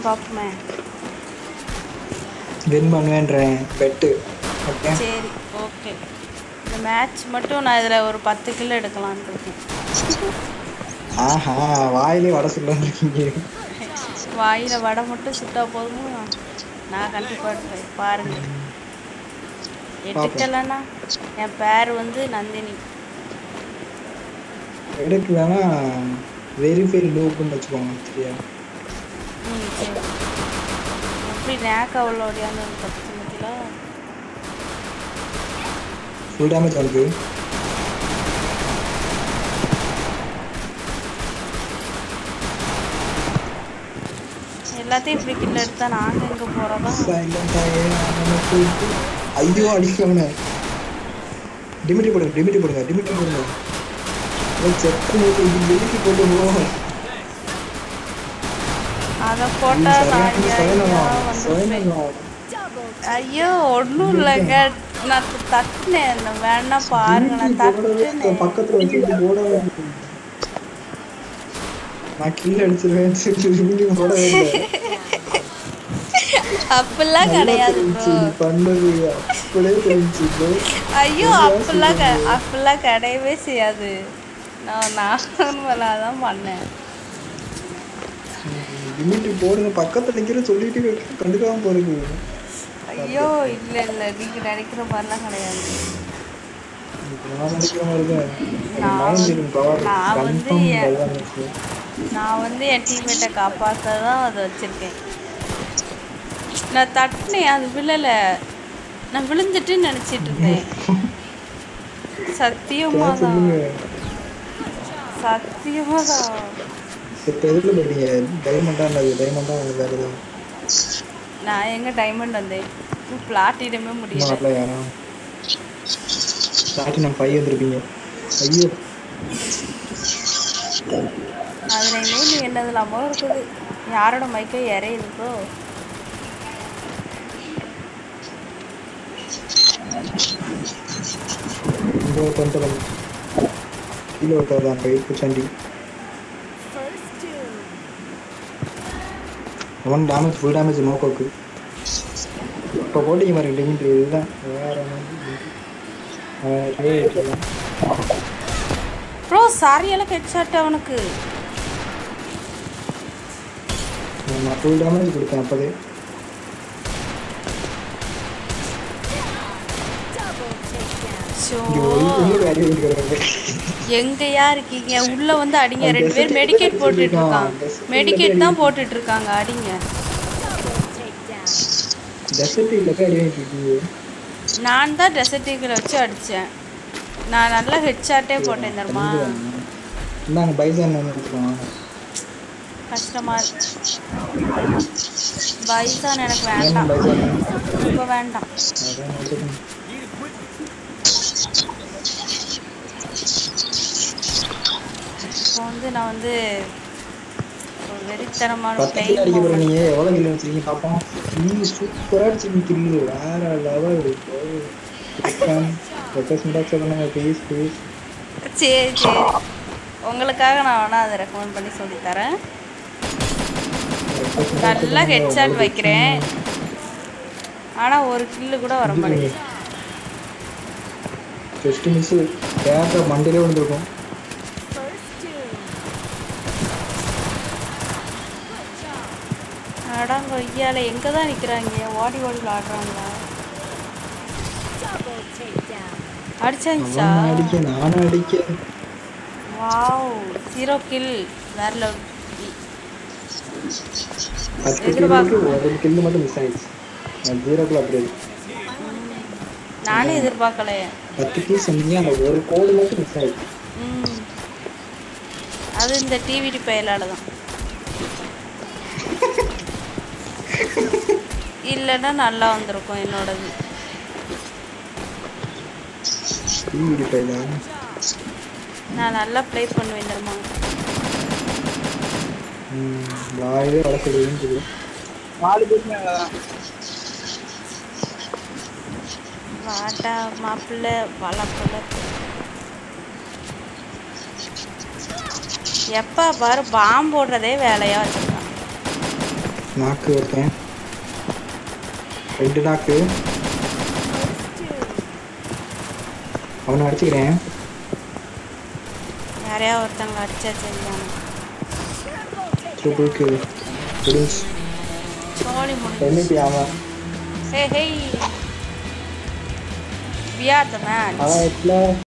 பண்ணுறான்னு பார்ப்போமே வின் பண்ணுவேன்றேன் பெட்டு ஓகே சரி ஓகே இந்த மேட்ச் மட்டும் நான் இதில் ஒரு பத்து கிலோ எடுக்கலான்னு இருக்கேன் ஆஹா வாயிலே வடை சொல்ல வந்திருக்கீங்க வாயில் வடை மட்டும் சுட்டா போதுமா நான் கண்டிப்பாக எடுப்பேன் பாருங்க எடுக்கலைன்னா என் பேர் வந்து நந்தினி எடுக்கு வேணா வெரிஃபை லூப்புன்னு வச்சுக்கோங்க சரியா ம் சரி எப்படி நேக் அவ்வளோ ஓடியாந்து பத்து மத்தியில் ஃபுல் டேமேஜ் வந்து எல்லாத்தையும் இப்படி கிட்ட எடுத்தா நாங்கள் எங்கே போகிறதா சைலண்டாயே ஐயோ அடிக்கவன டிமிட்டி போடுங்க டிமிட்டி போடுங்க டிமிட்டி போடுங்க செத்து போட்டு டிமிட்டி போட்டு போவோம் அதை போட்டால் நான் ஐயா வந்து ஐயோ ஒன்றும் இல்லைங்க நான் தட்டினேன் இந்த வேணா பாருங்க நான் தட்டினேன் பக்கத்துல வச்சுட்டு போட நான் கில் அடிச்சிருவேன் டிமிட்டி போடவே இல்லை அப்படிலாம் கிடையாது ப்ரோ நீ பண்ணது அப்படியே தெரிஞ்சு ஐயோ அப்படிலாம் க அப்படிலாம் கிடையவே செய்யாது நான் நார்மலாக தான் பண்ணேன் டிமிட்டி போடுங்க பக்கத்துல நிக்கிற சொல்லிட்டு கண்டுக்காம போறது ஐயோ இல்லை இல்லை நீங்கள் நினைக்கிற மாதிரிலாம் கிடையாது நான் நினைக்கிற மாதிரி தான் நான் மைண்ட் இருக்கும் பவர் நான் வந்து கன்ஃபார்ம் என்- அதுதான் இருக்கு. நான் வந்து என் டீம்மேட்டை காப்பாற்ற தான் அதை வச்சுருக்கேன் நான் தட்டினேன் அது விழலை நான் விழுந்துட்டுன்னு நினச்சிட்டு இருந்தேன் சத்தியமாக தான் சொல்லுங்க சத்தியமாக தான் இப்போ எதுக்குள்ள போட்டீங்க டைமண்டா இல்லை டைமண்டா வேற எதுவும் நான் எங்கே டைமண்ட் வந்தேன் பிளாட்டிடமே முடியல வரல யாரும் பிளாட்டினம் ஃபைவ் வந்திருப்பீங்க ஐயோ அதில் இனிமேல் என்னது இல்லாமல் இருக்குது யாரோட மைக்கே இறையுது ப்ரோ இங்கே ஒருத்தர் வந்து கீழே ஒருத்தர் தான் ஃபைவ் பூச்சாண்டி ஒன் டேமேஜ் ஃபுல் டேமேஜ் நோக்கோக்கு இப்போ போட்டிங்க மாதிரி லிமிட் இதுதான் வேற மாதிரி ப்ரோ சாரியெல்லாம் ஹெட்ஷாட் அவனுக்கு நான் ஃபுல் டேமேஜ் கொடுத்தேன் அப்போதே ஷோ இங்கே ஒரு பொண்ணு அடி கொடுக்குறாங்க எங்கயா இருக்கீங்க உள்ள வந்து அடிங்க ரெண்டு பேர் மெடிக்கேட் போட்டுட்டு இருக்காங்க மெடிக்கேட் தான் போட்டுட்டு இருக்காங்க அடிங்க டெசர்ட் இல்லை போய் அடி வாங்கிட்டு இருக்கீங்க நான் தான் டெசர்டிக்கில் வச்சு அடித்தேன் நான் நல்லா ஹெட்ஷாட்டே போட்டேன் தருமா இந்தாங்க பைசான் எடுத்துக்கோங்க கஷ்டமா இருக்கு பைசான் எனக்கு வேணும் வேண்டாம் பைசான் இப்போ வேண்டாம் அதான் எடுத்துக்கோங்க இப்போ வந்து நான் வந்து ஒரு வெறித்தனமான பத்து play கிலோ அடிக்க போற moment. நீங்க எவ்வளவு கிலோ வச்சிருக்கீங்க பாப்போம் நீங்க சூப்பரா அடிச்சிருக்கீங்க கில்லு வேற லெவல் ரெக்வஸ்ட் சொல்லுங்க ப்ளீஸ் ப்ளீஸ் சரி சரி உங்களுக்காக நான் வேணா அதை ரெக்கமெண்ட் பண்ணி சொல்லித் தரேன் நல்லா ஹெட்ஷாட் வைக்கிறேன் ஆனால் ஒரு கில்லு கூட வர மாட்டேங்குது ஜஸ்ட் மிஸ் டேரக்டா மண்டையிலே விழுந்திருக்கும் அடாங்க ஐயால எங்கே தான் நிற்கிறாங்க ஓடி ஓடி விளாடுறாங்களா அடிச்சாச்சா அவன் அடிக்க நானும் அடிக்க வாவ் ஜீரோ கில் வேற level. பத்து எதிர்பார்க்க- கில்லுக்கு ஒரு கில்லு மட்டும் மிஸ் ஆயிடுச்சு நான் ஜீரோக்குள்ள அப்படி இருக்கு. நானே எதிர்பார்க்கலையே பத்து கில் செஞ்சீங்க அந்த ஒரு கோடு மட்டும் மிஸ் ஆயிடுச்சு ம் அது இந்த டிவி பயலால தான் இல்லைன்னா நல்லா வந்திருக்கும் என்னோடது டிவி பையில நான் நல்லா ப்ளே பண்ணுவேன் தெரியுமா வாயிலே வளர்க்குறதுன்னு தெரியும் நாலு பேருமே அங்கதான் வாட்டா மாப்பிள்ளை வளப்புள்ள எப்போ பாரு பாம்பு போடுறதே வேலையாக வச்சுருக்கான் நாக்கு ஒருத்தன் ரெண்டு நாக்கு அவனை அடிச்சுக்கிறேன் யாரையா ஒருத்தவங்க அடிச்சா சரியான ட்ரிபிள் கில் முடிஞ்சு சோழி முடிஞ்சு எம்இபி அவன் ஹே ஹே we are the man அவன் எட்ல